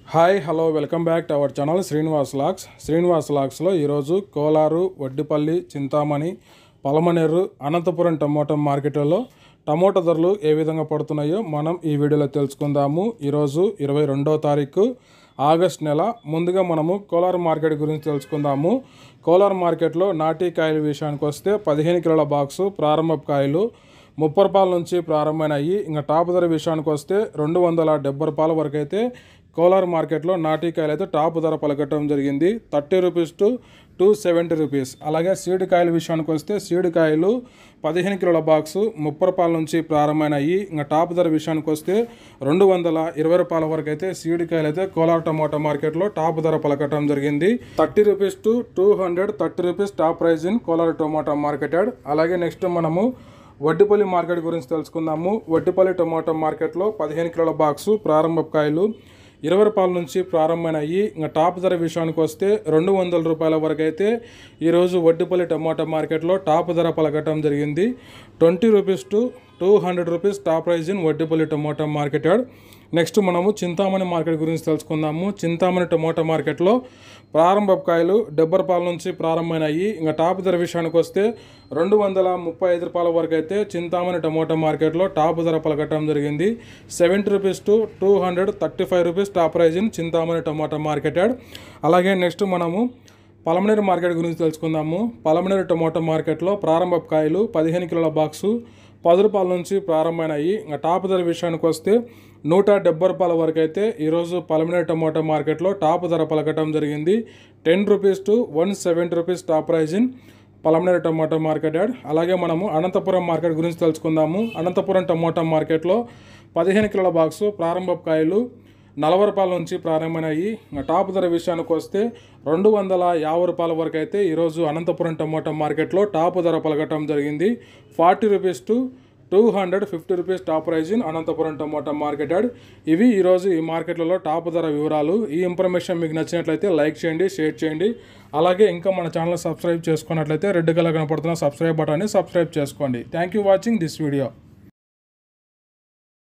hi hello welcome back to our channel Srinivas లాక్స్ శ్రీనివాస్ లాక్స్లో ఈరోజు కోలారు వడ్డిపల్లి చింతామణి పలమనేరు అనంతపురం టమోటా మార్కెట్లలో టమోటా ధరలు ఏ విధంగా పడుతున్నాయో మనం ఈ వీడియోలో తెలుసుకుందాము ఈరోజు ఇరవై రెండో తారీఖు ఆగస్ట్ నెల ముందుగా మనము కోలార్ మార్కెట్ గురించి తెలుసుకుందాము కోలార్ మార్కెట్లో నాటీ కాయల విషయానికి వస్తే పదిహేను కిలోల బాక్సు ప్రారంభ కాయలు ముప్పై రూపాయల నుంచి ప్రారంభమైనాయి ఇంకా టాప్ ధర విషయానికి వస్తే రెండు వందల డెబ్బై రూపాయల వరకు అయితే కోలార్ మార్కెట్లో నాటికాయలు అయితే టాప్ ధర పలకటం జరిగింది thirty rupees to two seventy rupees అలాగే సీడ్ కాయల విషయానికి వస్తే సీడ్ కాయలు పదిహేను కిలోల బాక్సు ముప్పై రూపాయల నుంచి ప్రారంభమైనాయి ఇంకా టాప్ ధర విషయానికి వస్తే రెండు వందల ఇరవై రూపాయల వరకు అయితే సీడ్ కాయలు అయితే కోలార్ టమోటా మార్కెట్లో టాప్ ధర పలకటం జరిగింది thirty rupees to two hundred thirty rupees top price in Kolar tomato marketed అలాగే నెక్స్ట్ మనము వడ్డిపల్లి మార్కెట్ గురించి తెలుసుకుందాము వడ్డిపల్లి టొమాటో మార్కెట్లో పదిహేను కిలోల బాక్సు ప్రారంభ కాయలు ఇరవై రూపాయల నుంచి ప్రారంభమైనాయి ఇంకా టాప్ ధర విషయానికి వస్తే రెండు వందల రూపాయల వరకు అయితే ఈరోజు వడ్డిపల్లి టమాటా మార్కెట్లో టాప్ ధర పలకటం జరిగింది twenty rupees to two hundred rupees top price in Vaddipalli tomato market yard next మనము చింతామణి మార్కెట్ గురించి తెలుసుకుందాము చింతామణి టమోటా మార్కెట్లో ప్రారంభ కాయలు డెబ్బై రూపాయల నుంచి ప్రారంభమైనాయి ఇంకా టాప్ ధర విషయానికి వస్తే రెండు వందల ముప్పై ఐదు రూపాయల వరకు అయితే చింతామణి టమోటా మార్కెట్లో టాప్ ధర పలకటం జరిగింది seventy rupees to two hundred thirty five rupees top price in Chintamani tomato market yard అలాగే నెక్స్ట్ మనము పలమనేరు మార్కెట్ గురించి తెలుసుకుందాము పలమనేరు టమోటా మార్కెట్లో ప్రారంభ కాయలు పదిహేను కిలోల బాక్సు పది రూపాయల నుంచి ప్రారంభమైనాయి ఇంకా టాప్ ధర విషయానికి వస్తే నూట డెబ్బై రూపాయల వరకు అయితే ఈరోజు పలమనేరు టమోటా మార్కెట్లో టాప్ ధర పలకటం జరిగింది ten rupees to one seventy rupees top price in Palamaner tomato market yard అలాగే మనము అనంతపురం మార్కెట్ గురించి తెలుసుకుందాము అనంతపురం టమోటా మార్కెట్లో పదిహేను కిలోల బాక్సు ప్రారంభ కాయలు నలభై రూపాయల నుంచి ప్రారంభమైనాయి ఇంకా టాప్ ధర విషయానికి వస్తే రెండు వందల యాభై రూపాయల వరకు అయితే ఈరోజు అనంతపురం టమోటా మార్కెట్లో టాప్ ధర పలకటం జరిగింది forty rupees to two hundred fifty rupees top price in Anantapuram tomato market yard ఇవి ఈరోజు ఈ మార్కెట్లలో టాప్ ధర వివరాలు ఈ ఇన్ఫర్మేషన్ మీకు నచ్చినట్లయితే లైక్ చేయండి షేర్ చేయండి అలాగే ఇంకా మన ఛానల్ సబ్స్క్రైబ్ చేసుకున్నట్లయితే రెడ్ కలర్ కనపడుతున్న సబ్స్క్రైబ్ బటన్ని సబ్స్క్రైబ్ చేసుకోండి thank you watching this video